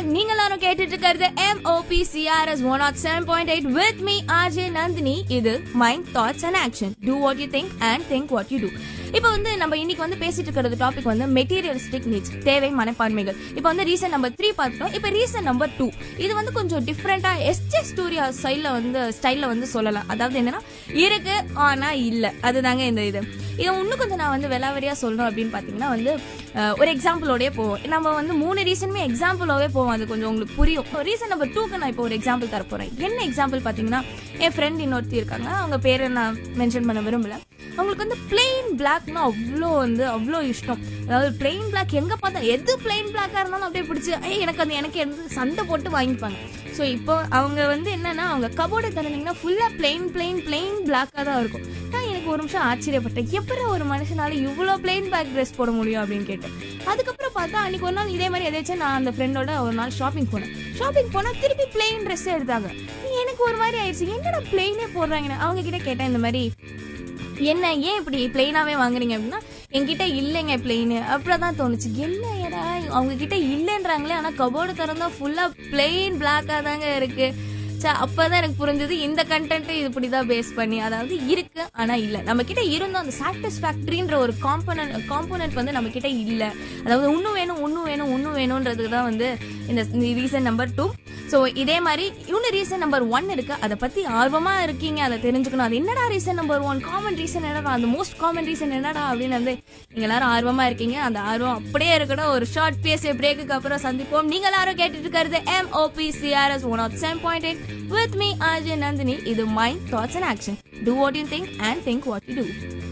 நீங்க எல்லாரும் கேட்டுட்டு இருக்கிறது MOP CRS one nought seven point eight with me RJ Nandini இது mind thoughts and action do what you think and think what you do இப்போ வந்து நம்ம இன்னைக்கு வந்து பேசிட்டு இருக்கிறது டாபிக் வந்து மெட்டீரியலிஸ்டிக் நீட்ஸ் தேவை மனப்பான்மைகள் இப்போ வந்து ரீசன் நம்பர் த்ரீ பார்த்துட்டோம் இப்போ ரீசன் நம்பர் டூ இது வந்து கொஞ்சம் டிஃப்ரெண்டா எஸ்ஜே ஸ்டூடியோ ஸ்டைல்ல வந்து ஸ்டைல்ல வந்து சொல்லலாம் அதாவது என்னன்னா இருக்கு ஆனா இல்ல அதுதாங்க இந்த இது இதை இன்னும் கொஞ்சம் நான் வந்து விலாவரியா சொல்லணும் அப்படின்னு பாத்தீங்கன்னா வந்து அஹ், ஒரு எக்ஸாம்பிளோடய போவோம் நம்ம வந்து மூணு ரீசனுமே எக்ஸாம்பிளோவே போவோம் அது கொஞ்சம் உங்களுக்கு புரியும் ரீசன் நம்பர் டூக்கு நான் இப்போ ஒரு எக்ஸாம்பிள் தர போறேன் என்ன எக்ஸாம்பிள் பாத்தீங்கன்னா என் ஃப்ரெண்ட் இன்னொருத்தி இருக்காங்க அவங்க பேரை நான் மென்ஷன் பண்ண விரும்பல அவங்களுக்கு வந்து பிளெயின் பிளாக்னா அவ்வளோ வந்து அவ்வளோ இஷ்டம் அதாவது பிளெயின் பிளாக் எங்க பார்த்தா எது பிளெயின் பிளாக்கா இருந்தாலும் அப்படியே பிடிச்சி ஐய் எனக்கு அது எனக்கு எந்த சண்டை போட்டு வாங்கிப்பாங்க ஸோ இப்போ அவங்க வந்து என்னன்னா அவங்க கபோர்டை திறந்தீங்கன்னா ஃபுல்லா பிளெயின் பிளெயின் பிளெயின் பிளாக்காக தான் இருக்கும் நான் எனக்கு ஒரு நிமிஷம் ஆச்சரியப்பட்டேன் எப்படி ஒரு மனுஷனால இவ்வளோ பிளெயின் பிளாக் ட்ரெஸ் போட முடியும் அப்படின்னு கேட்டேன் அதுக்கப்புறம் பார்த்தா அன்னைக்கு ஒரு நாள் இதே மாதிரி எதாச்சும் நான் அந்த ஃப்ரெண்டோட ஒரு நாள் ஷாப்பிங் போனேன் ஷாப்பிங் போனா திருப்பி பிளெயின் ட்ரெஸ் எடுத்தாங்க எனக்கு ஒரு மாதிரி ஆயிடுச்சு என்னடா பிளெயினே போடுறாங்கன்னு அவங்க கிட்ட கேட்டேன் இந்த மாதிரி என்ன ஏன் இப்படி பிளெயினாவே வாங்குறீங்க அப்படின்னா என்கிட்ட இல்லைங்க பிளெயின் அப்புறம் தான் தோணுச்சு என்ன ஏடா அவங்க கிட்ட இல்லைன்றாங்களே ஆனா கபோர்டு திறந்தா ஃபுல்லா பிளெயின் பிளாக்கா தாங்க இருக்கு சே அப்பதான் எனக்கு புரிஞ்சது இந்த கண்டென்ட் இது இப்படிதான் பேஸ் பண்ணி அதாவது இருக்கு ஆனா இல்ல நம்ம கிட்ட இருந்தும் அந்த சாட்டிஸ்ஃபேக்டரின்ற ஒரு காம்பனன்ட் காம்போனன்ட் வந்து நம்ம கிட்ட இல்ல அதாவது இன்னும் வேணும் இன்னும் வேணும் இன்னும் வேணும்ன்றதுக்கு தான் வந்து இந்த ரீசன் நம்பர் டூ ஸோ இதே மாதிரி இன்னும் ரீசன் நம்பர் ஒன் இருக்கு அதை பத்தி ஆர்வமா இருக்கீங்க அதை தெரிஞ்சுக்கணும் அது என்னடா reason number one common reason என்னடா அந்த மோஸ்ட் காமன் ரீசன் என்னடா அப்படின்னு வந்து நீங்க எல்லாரும் ஆர்வமா இருக்கீங்க அந்த ஆர்வம் அப்படியே இருக்கணும் ஒரு ஷார்ட் பேஸ் பிரேக்குக்கு அப்புறம் சந்திப்போம் நீங்க எல்லாரும் கேட்டுட்டு இருக்கிறது M O P CRS one of seven point eight with me RJ Nandini இது mind thoughts and action do what you think and think what you two